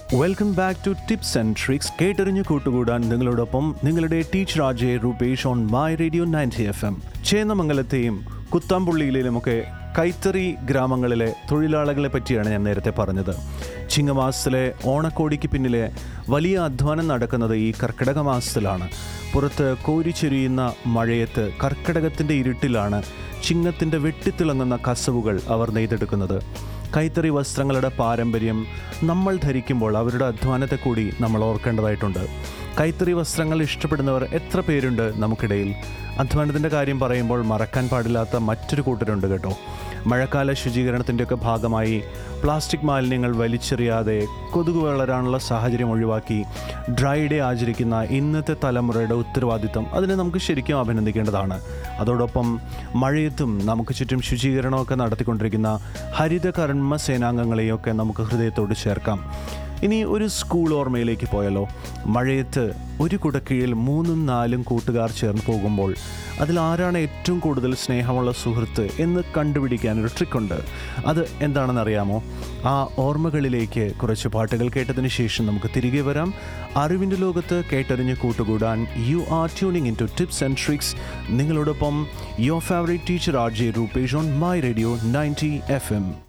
welcome back to tips and tricks കേട്ടറിഞ്ഞു കൂട്ടുകൂടാൻ നിങ്ങളോടൊപ്പം നിങ്ങളുടെ teacher RJ Rupesh on my radio ninety F M ചേന്നമംഗലത്തെയും കുത്താമ്പുള്ളിയിലെയുമൊക്കെ കൈത്തറി ഗ്രാമങ്ങളിലെ തൊഴിലാളികളെ പറ്റിയാണ് ഞാൻ നേരത്തെ പറഞ്ഞത് ചിങ്ങമാസത്തിലെ ഓണക്കോടിക്ക് പിന്നിലെ വലിയ അധ്വാനം നടക്കുന്നത് ഈ കർക്കിടക മാസത്തിലാണ് പുറത്ത് കോരിച്ചൊരിയുന്ന മഴയത്ത് കർക്കിടകത്തിൻ്റെ ഇരുട്ടിലാണ് ചിങ്ങത്തിൻ്റെ വെട്ടിത്തിളങ്ങുന്ന കസവുകൾ അവർ നെയ്തെടുക്കുന്നത് കൈത്തറി വസ്ത്രങ്ങളുടെ പാരമ്പര്യം നമ്മൾ ധരിക്കുമ്പോൾ അവരുടെ അധ്വാനത്തെ കൂടി നമ്മൾ ഓർക്കേണ്ടതായിട്ടുണ്ട് കൈത്തറി വസ്ത്രങ്ങൾ ഇഷ്ടപ്പെടുന്നവർ എത്ര പേരുണ്ട് നമുക്കിടയിൽ അധ്വാനത്തിൻ്റെ കാര്യം പറയുമ്പോൾ മറക്കാൻ പാടില്ലാത്ത മറ്റൊരു കൂട്ടരുണ്ട് കേട്ടോ മഴക്കാല ശുചീകരണത്തിൻ്റെയൊക്കെ ഭാഗമായി പ്ലാസ്റ്റിക് മാലിന്യങ്ങൾ വലിച്ചെറിയാതെ കൊതുക് വളരാനുള്ള സാഹചര്യം ഒഴിവാക്കി ഡ്രൈ ഡേ ആചരിക്കുന്ന ഇന്നത്തെ തലമുറയുടെ ഉത്തരവാദിത്തം അതിനെ നമുക്ക് ശരിക്കും അഭിനന്ദിക്കേണ്ടതാണ് അതോടൊപ്പം മഴയത്തും നമുക്ക് ചുറ്റും ശുചീകരണമൊക്കെ നടത്തിക്കൊണ്ടിരിക്കുന്ന ഹരിത കർമ്മ സേനാംഗങ്ങളെയൊക്കെ നമുക്ക് ഹൃദയത്തോട് ചേർക്കാം ഇനി ഒരു സ്കൂൾ ഓർമ്മയിലേക്ക് പോയാലോ മഴയത്ത് ഒരു കുടക്കീഴിൽ മൂന്നും നാലും കൂട്ടുകാർ ചേർന്ന് പോകുമ്പോൾ അതിൽ ആരാണ് ഏറ്റവും കൂടുതൽ സ്നേഹമുള്ള സുഹൃത്ത് എന്ന് കണ്ടുപിടിക്കാൻ ഒരു ട്രിക്കുണ്ട് അത് എന്താണെന്ന് അറിയാമോ ആ ഓർമ്മകളിലേക്ക് കുറച്ച് പാട്ടുകൾ കേട്ടതിന് ശേഷം നമുക്ക് തിരികെ വരാം അറിവിൻ്റെ ലോകത്ത് കേട്ടറിഞ്ഞ് കൂട്ടുകൂടാൻ you are tuning in to tips and tricks നിങ്ങളോടൊപ്പം your favourite teacher R J Rupesh on my radio ninety F M